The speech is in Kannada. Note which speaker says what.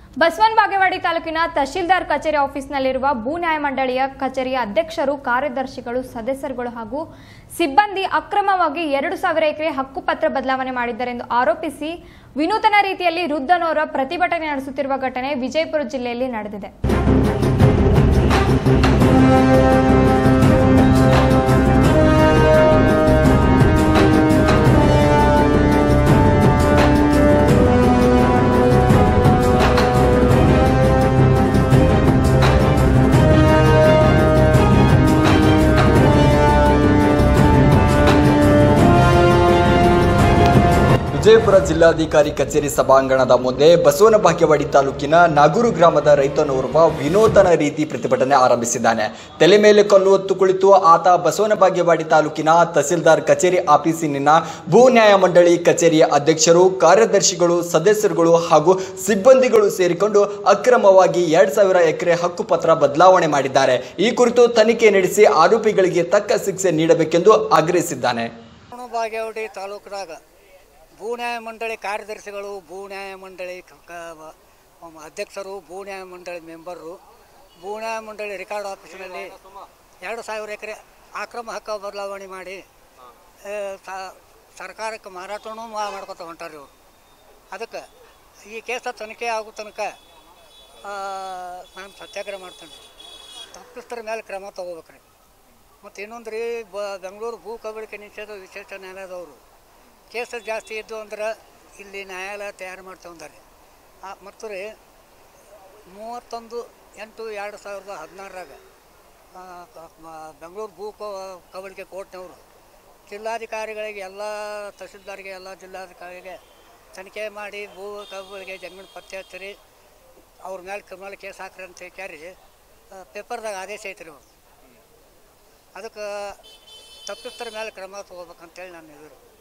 Speaker 1: ಬಸವನ ಬಾಗೇವಾಡಿ ತಾಲೂಕಿನ ತಹಶೀಲ್ದಾರ್ ಕಚೇರಿ ಆಫೀಸ್ನಲ್ಲಿರುವ ಭೂ ನ್ಯಾಯಮಂಡಳಿಯ ಕಚೇರಿಯ ಅಧ್ಯಕ್ಷರು ಕಾರ್ಯದರ್ಶಿಗಳು ಸದಸ್ಯರುಗಳು ಹಾಗೂ ಸಿಬ್ಬಂದಿ ಅಕ್ರಮವಾಗಿ ಎರಡು ಸಾವಿರ ಎಕರೆ ಹಕ್ಕುಪತ್ರ ಬದಲಾವಣೆ ಮಾಡಿದ್ದಾರೆಂದು ಆರೋಪಿಸಿ ವಿನೂತನ ರೀತಿಯಲ್ಲಿ ವೃದ್ಧನೋರ್ವ ಪ್ರತಿಭಟನೆ ನಡೆಸುತ್ತಿರುವ ಘಟನೆ ವಿಜಯಪುರ ಜಿಲ್ಲೆಯಲ್ಲಿ ನಡೆದಿದೆ
Speaker 2: ವಿಜಯಪುರ ಜಿಲ್ಲಾಧಿಕಾರಿ ಕಚೇರಿ ಸಭಾಂಗಣದ ಮುಂದೆ ಬಸವನ ಬಾಗೇವಾಡಿ ತಾಲೂಕಿನ ನಾಗೂರು ಗ್ರಾಮದ ರೈತನೋರ್ವ ವಿನೂತನ ರೀತಿ ಪ್ರತಿಭಟನೆ ಆರಂಭಿಸಿದ್ದಾನೆ ತಲೆ ಮೇಲೆ ಕಲ್ಲು ಹೊತ್ತು ಕುಳಿತು ಆತ ಬಸವನ ಬಾಗೇವಾಡಿ ತಾಲೂಕಿನ ತಹಸೀಲ್ದಾರ್ ಕಚೇರಿ ಆಫೀಸಿನ ಭೂ ನ್ಯಾಯ ಮಂಡಳಿ ಕಚೇರಿಯ ಅಧ್ಯಕ್ಷರು ಕಾರ್ಯದರ್ಶಿಗಳು ಸದಸ್ಯರುಗಳು ಹಾಗೂ ಸಿಬ್ಬಂದಿಗಳು ಸೇರಿಕೊಂಡು ಅಕ್ರಮವಾಗಿ ಎರಡ್ ಸಾವಿರ ಎಕರೆ ಹಕ್ಕುಪತ್ರ ಬದಲಾವಣೆ ಮಾಡಿದ್ದಾರೆ ಈ ಕುರಿತು ತನಿಖೆ ನಡೆಸಿ ಆರೋಪಿಗಳಿಗೆ ತಕ್ಕ ಶಿಕ್ಷೆ ನೀಡಬೇಕೆಂದು ಆಗ್ರಹಿಸಿದ್ದಾನೆ
Speaker 3: ಬಾಗೇವಾಡಿ ತಾಲೂಕದಾಗ ಭೂ ನ್ಯಾಯ ಮಂಡಳಿ ಕಾರ್ಯದರ್ಶಿಗಳು ಭೂ ನ್ಯಾಯ ಮಂಡಳಿ ಕ- ಕ- ಅಮ್ ಅಧ್ಯಕ್ಷರು ಭೂ ನ್ಯಾಯ ಮಂಡಳಿ ಮೆಂಬರು ಭೂ ನ್ಯಾಯ ಮಂಡಳಿ ರೆಕಾರ್ಡ್ ಆಫೀಸಿನಲ್ಲಿ ಎರಡು ಸಾವಿರ ಎಕರೆ ಅಕ್ರಮ ಹಕ್ಕ ಬದಲಾವಣೆ ಮಾಡಿ ಆ, ಸ- ಸರ್ಕಾರಕ್ಕೆ ಮಾರಾಟನೂ ಮಾ- ಮಾಡ್ಕೊತ ಹೊಂಟಾರ ಇವರು ಅದಕ್ಕೆ ಈ ಕೇಸ ತನಿಖೆ ಆಗೋ ತನಕ ಆ, ನಾನು ಸತ್ಯಾಗ್ರಹ ಮಾಡ್ತೇನೆ ತಪ್ಪಿಸ್ತರ ಮೇಲೆ ಕ್ರಮ ತಗೋಬೇಕ್ರಿ ಮತ್ತು ಇನ್ನೊಂದು ರೀ ಬ ಬೆಂಗಳೂರು ಭೂ ಕಬಳಿಕೆ ನಿಷೇಧ ವಿಶೇಷ ನ್ಯಾಯಾಲಯದವರು ಕೇಸ್ ಜಾಸ್ತಿ ಇದ್ದು ಅಂದ್ರೆ ಇಲ್ಲಿ ನ್ಯಾಯಾಲಯ ತಯಾರು ಮಾಡ್ತವಂದಾರೆ ಮತ್ತು ರೀ ಮೂವತ್ತೊಂದು ಎಂಟು ಎರಡು ಸಾವಿರದ ಹದಿನಾರರಾಗ ಬೆಂಗಳೂರು ಭೂ ಕ- ಕಬಳಿಕೆ ಕೋರ್ಟ್ನವರು ಜಿಲ್ಲಾಧಿಕಾರಿಗಳಿಗೆ ಎಲ್ಲ ತಹಸೀಲ್ದಾರ್ಗೆ ಎಲ್ಲ ಜಿಲ್ಲಾಧಿಕಾರಿಗೆ ತನಿಖೆ ಮಾಡಿ ಭೂ ಕಬಳಿಕೆ ಜಮೀನು ಪತ್ತೆ ಹಚ್ಚಿರಿ ಅವ್ರ ಮೇಲೆ ಕ್ರಿಮಿನಲ್ ಕೇಸ್ ಹಾಕ್ರಿ ಅಂತ ಕೇಳಿ ಪೇಪರ್ದಾಗ ಆದೇಶ ಐತ್ರಿ ಅವ್ರು ಅದಕ್ಕೆ ತಪ್ಪಿಸ್ತರ ಮೇಲೆ ಕ್ರಮ ತಗೋಬೇಕಂತೇಳಿ ನಾನು ಇದ್ರು